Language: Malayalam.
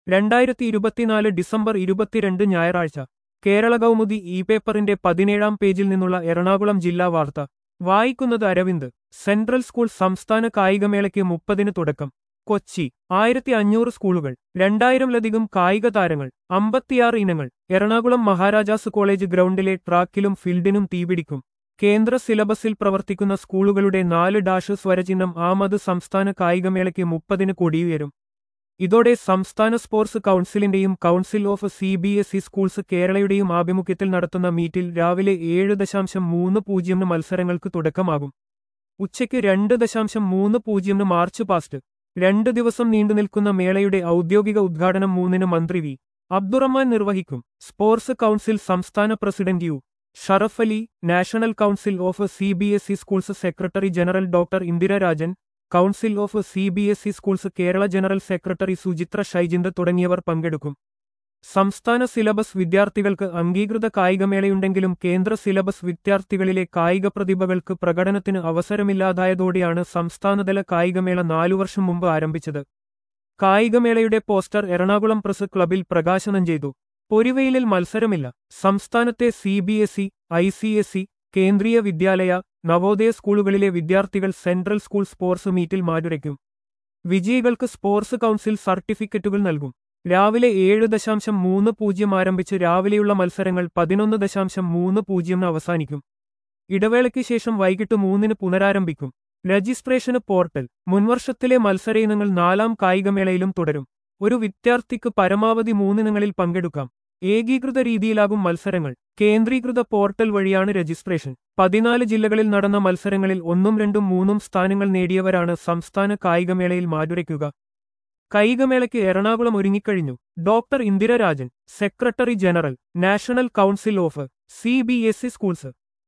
രണ്ടായിരത്തി ഇരുപത്തിനാല് ഡിസംബർ ഇരുപത്തിരണ്ട് ഞായറാഴ്ച കേരള കൗമുദി ഇ പേപ്പറിന്റെ പതിനേഴാം പേജിൽ നിന്നുള്ള എറണാകുളം ജില്ലാ വാർത്ത വായിക്കുന്നത് അരവിന്ദ് സെൻട്രൽ സ്കൂൾ സംസ്ഥാന കായികമേളയ്ക്ക് മുപ്പതിന് തുടക്കം കൊച്ചി ആയിരത്തി അഞ്ഞൂറ് സ്കൂളുകൾ രണ്ടായിരംലധികം കായിക താരങ്ങൾ അമ്പത്തിയാറ് ഇനങ്ങൾ എറണാകുളം മഹാരാജാസ് കോളേജ് ഗ്രൗണ്ടിലെ ട്രാക്കിലും ഫീൽഡിനും തീപിടിക്കും കേന്ദ്ര സിലബസിൽ പ്രവർത്തിക്കുന്ന സ്കൂളുകളുടെ നാല് ഡാഷ് സ്വരചിഹ്നം ആമത് സംസ്ഥാന കായികമേളയ്ക്ക് മുപ്പതിന് കൊടിയുയരും ഇതോടെ സംസ്ഥാന സ്പോർട്സ് കൗൺസിലിന്റെയും council of C B S E schools കേരളയുടെയും ആഭിമുഖ്യത്തിൽ നടത്തുന്ന മീറ്റിൽ രാവിലെ ഏഴ് ദശാംശം മൂന്ന് പൂജ്യമിന് മത്സരങ്ങൾക്ക് തുടക്കമാകും ഉച്ചയ്ക്ക് രണ്ട് ദശാംശം മൂന്ന് പൂജ്യമിന് മാർച്ച് പാസ്റ്റ് രണ്ട് ദിവസം നീണ്ടുനിൽക്കുന്ന മേളയുടെ ഔദ്യോഗിക ഉദ്ഘാടനം മൂന്നിന് മന്ത്രി വി അബ്ദുറഹ്മാൻ നിർവഹിക്കും സ്പോർട്സ് കൗൺസിൽ സംസ്ഥാന president U Sharaf Ali national council of C B S E schools secretary general doctor Indira Rajan council of C B S E schools Kerala general secretary Suchitra Shaijind തുടങ്ങിയവർ പങ്കെടുക്കും സംസ്ഥാന സിലബസ് വിദ്യാർത്ഥികൾക്ക് അംഗീകൃത കായികമേളയുണ്ടെങ്കിലും കേന്ദ്ര സിലബസ് വിദ്യാർത്ഥികളിലെ കായിക പ്രതിഭകൾക്ക് പ്രകടനത്തിന് അവസരമില്ലാതായതോടെയാണ് സംസ്ഥാനതല കായികമേള നാലു വർഷം മുമ്പ് ആരംഭിച്ചത് കായികമേളയുടെ പോസ്റ്റർ എറണാകുളം പ്രസ് ക്ലബിൽ പ്രകാശനം ചെയ്തു പൊരിവെയിലിൽ മത്സരമില്ല സംസ്ഥാനത്തെ C B S E I C S E Kendriya Vidyalaya Navodaya സ്കൂളുകളിലെ വിദ്യാർത്ഥികൾ സെൻട്രൽ സ്കൂൾ സ്പോർട്സ് മീറ്റിൽ മാറ്റുരയ്ക്കും വിജയികൾക്ക് സ്പോർട്സ് കൗൺസിൽ സർട്ടിഫിക്കറ്റുകൾ നൽകും രാവിലെ ഏഴ് ദശാംശം മൂന്ന് പൂജ്യം ആരംഭിച്ച് രാവിലെയുള്ള മത്സരങ്ങൾ പതിനൊന്ന് ദശാംശം മൂന്ന് പൂജ്യം അവസാനിക്കും ഇടവേളയ്ക്ക് ശേഷം വൈകിട്ട് മൂന്നിന് പുനരാരംഭിക്കും രജിസ്ട്രേഷന് പോർട്ടൽ മുൻവർഷത്തിലെ മത്സര ഇനങ്ങൾ നാലാം കായികമേളയിലും തുടരും ഒരു വിദ്യാർത്ഥിക്ക് പരമാവധി മൂന്നിനങ്ങളിൽ പങ്കെടുക്കാം ഏകീകൃത രീതിയിലാകും മത്സരങ്ങൾ കേന്ദ്രീകൃത പോർട്ടൽ വഴിയാണ് രജിസ്ട്രേഷൻ പതിനാല് ജില്ലകളിൽ നടന്ന മത്സരങ്ങളിൽ ഒന്നും രണ്ടും മൂന്നും സ്ഥാനങ്ങൾ നേടിയവരാണ് സംസ്ഥാന കായികമേളയിൽ മാറ്റുരയ്ക്കുക കായികമേളയ്ക്ക് എറണാകുളം ഒരുങ്ങിക്കഴിഞ്ഞു doctor Indira Rajan secretary general national council of C B S E schools